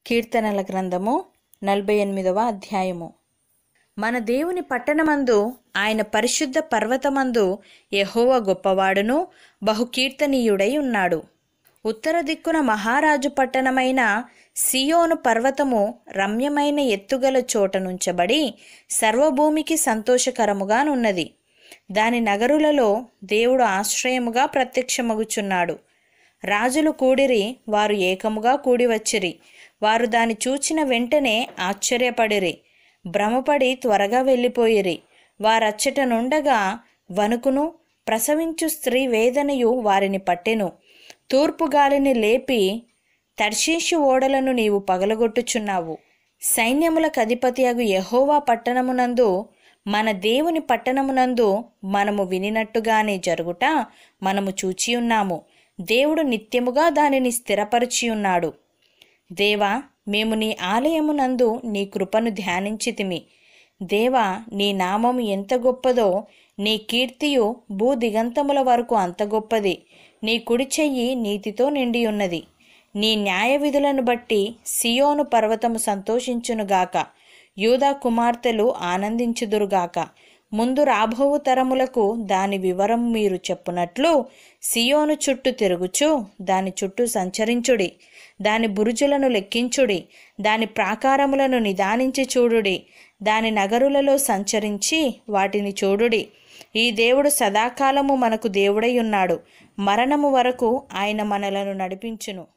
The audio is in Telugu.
కీర్తనల గ్రంథము నలభై ఎనిమిదవ అధ్యాయము మన దేవుని పట్టణమందు ఆయన పరిశుద్ధ పర్వతమందు యెహోవ గొప్పవాడును బహుకీర్తనీయుడై ఉన్నాడు ఉత్తర దిక్కున మహారాజు పట్టణమైన సియోను పర్వతము రమ్యమైన ఎత్తుగల చోట నుంచబడి సర్వభూమికి సంతోషకరముగానున్నది దాని నగరులలో దేవుడు ఆశ్రయముగా ప్రత్యక్షమగుచున్నాడు రాజులు కూడిరి వారు ఏకముగా కూడి వచ్చిరి వారు దాని చూచిన వెంటనే ఆశ్చర్యపడిరి భ్రమపడి త్వరగా వెళ్ళిపోయిరి వారచ్చట నుండగా వణుకును ప్రసవించు స్త్రీ వేదనయు వారిని పట్టెను తూర్పు గాలిని లేపి తర్షీషు ఓడలను నీవు పగలగొట్టుచున్నావు సైన్యములకు అధిపతియగు యెహోవా పట్టణమునందు మన దేవుని పట్టణమునందు మనము వినినట్టుగానే జరుగుట మనము చూచి ఉన్నాము దేవుడు నిత్యముగా దానిని స్థిరపరిచి ఉన్నాడు దేవా మేము నీ ఆలయమునందు నీ కృపను ధ్యానించితిమి దేవా నీ నామము ఎంత గొప్పదో నీ కీర్తియు భూ దిగంతముల వరకు అంత గొప్పది నీ కుడి చెయ్యి నీతితో నిండి ఉన్నది నీ న్యాయ విధులను బట్టి సియోను పర్వతము సంతోషించునుగాక యూదా కుమార్తెలు ఆనందించుదురుగాక ముందు రాబోవు తరములకు దాని వివరం మీరు చెప్పునట్లు సియోను చుట్టూ తిరుగుచు దాని చుట్టూ సంచరించుడి దాని బురుజులను లెక్కించుడి దాని ప్రాకారములను నిదానించి చూడుడి దాని నగరులలో సంచరించి వాటిని చూడుడి ఈ దేవుడు సదాకాలము మనకు దేవుడై ఉన్నాడు మరణము వరకు ఆయన మనలను నడిపించును